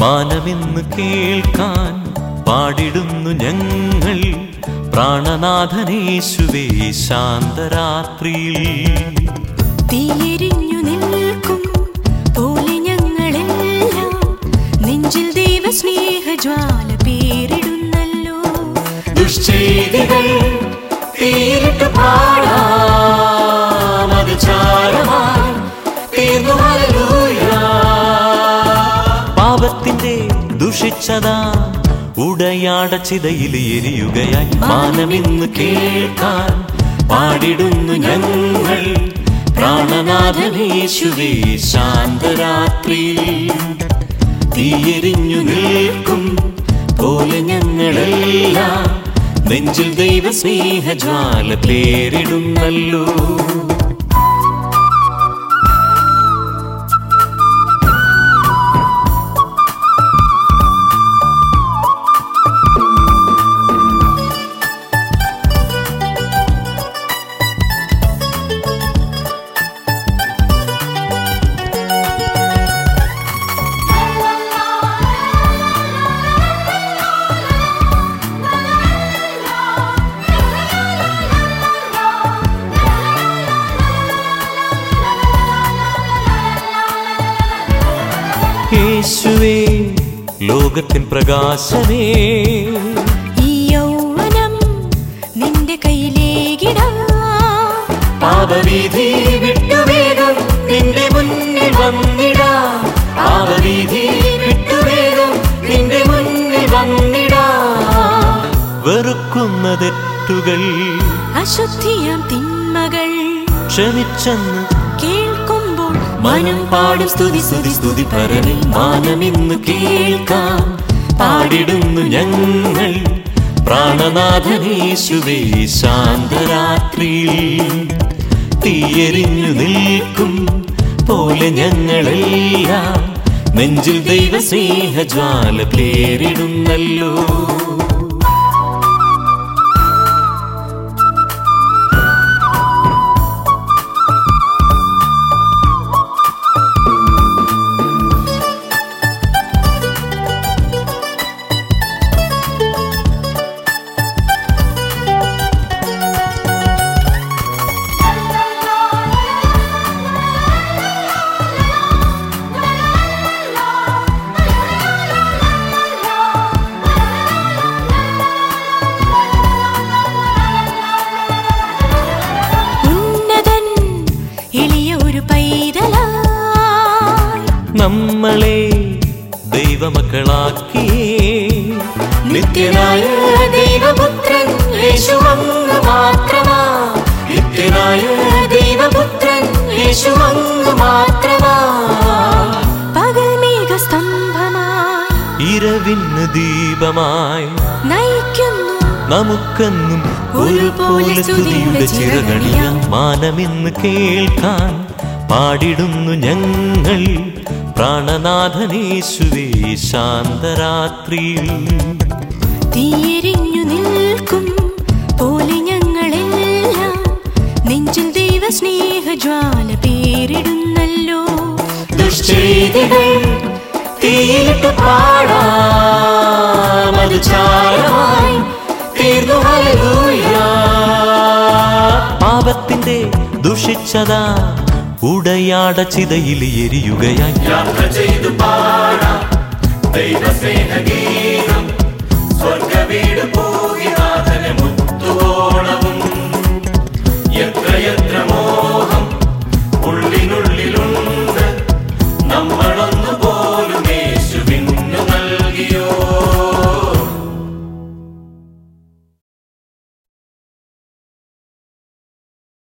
മാനമെന്ന് കേൾക്കാൻ പാടിടുന്നു ഞങ്ങൾ പ്രാണനാഥനേശുവേ ശാന്തരാത്രിയിൽ തീയെരിഞ്ഞു നിൽക്കും പോലെ ഞങ്ങളെല്ലാം നെഞ്ചിൽ ദൈവ സ്നേഹജ്വാല പേരിടുന്നല്ലോ ദുശ്ചെയ്തികൾ തീരിട്ട് പാടാം അത് ചാരമായി തീർന്നു ഹല്ലേലൂയ. പാപത്തിന്റെ ദുഷിച്ചതാ ഉടയാട ചിതയിൽ എരിയുകയായി മാനമിന്ന് കേൾക്കാൻ പാടിടുന്നു ഞങ്ങൾ പ്രാണനാഥനേശുവേ ശാന്തരാത്രിയിൽ തീയെരിഞ്ഞു നിൽക്കും പോലെ ഞങ്ങളെല്ലാം നെഞ്ചിൽ ദൈവ സ്നേഹജ്വാല പേരിടുന്നല്ലോ യേശുവേ ലോകത്തിൻ പ്രകാശമേ ഈ യൗവനം നിന്റെ കയ്യിലേകിടാം പാപവീതി വിട്ടുവേഗം നിന്റെ മുന്നിൽ വന്നിടാ പാപവീതി വിട്ടുവേഗം നിന്റെ മുന്നിൽ വന്നിടാ വെറുക്കുന്ന തെറ്റുകൾ അശുദ്ധിയാം തിന്മകൾ ക്ഷമിച്ചെന്ന് കേൾക്കുമ്പോൾ മനം പാടും സ്തുതി സ്തുതി സ്തുതി പരനിൽ മാനമിന്ന് കേൾക്കാം പാടിടുന്നു ഞങ്ങൾ പ്രാണനാഥനേശുവേ ശാന്തരാത്രിയിൽ തീയെരിഞ്ഞു നിൽക്കും പോലെ ഞങ്ങളെല്ലാം നെഞ്ചിൽ ദൈവ സ്നേഹജ്വാല പേരിടുന്നല്ലോ ഉന്നതൻ എളിയ ഒരു പൈതലായി നമ്മളെ ദൈവമക്കളാക്കിയേ നിത്യനായ ദൈവപുത്രൻ യേശുവങ്ങ് മാത്രമാ നിത്യനായ ദൈവപുത്രൻ യേശുവങ്ങ് മാത്രമാ പകൽ മേഘസ്തംഭമായി ഇരവിന് ദീപമായി നയിക്കുന്നു നമുക്കെന്നും ഒരുപോലെ സ്തുതിയുടെ ചിറകണിയാം മാനമെന്ന് കേൾക്കാൻ പാടിടുന്നു ഞങ്ങൾ പ്രാണനാഥനേശുവേ ശാന്തരാത്രിയിൽ തീയെരിഞ്ഞു നിൽക്കും പോലെ ഞങ്ങളെല്ലാം നെഞ്ചിൽ ദൈവ സ്നേഹജ്വാല പേരിടുന്നല്ലോ ദുശ്ചെയ്തികൾ തീയിലിട്ട് പാടാം അത് ചാരമായി തീർന്നു ഹല്ലേലൂയ. പാപത്തിന്റെ ദുഷിച്ചതാ ഉടയാട ചിതയിൽ എരിയുകയായി യാത്ര ചെയ്തു പാടാം ദൈവസ്നേഹഗീതം സ്വർഗവീട് പൂകിനാഥന് മുത്തുവോണവും എത്ര എത്ര മോഹം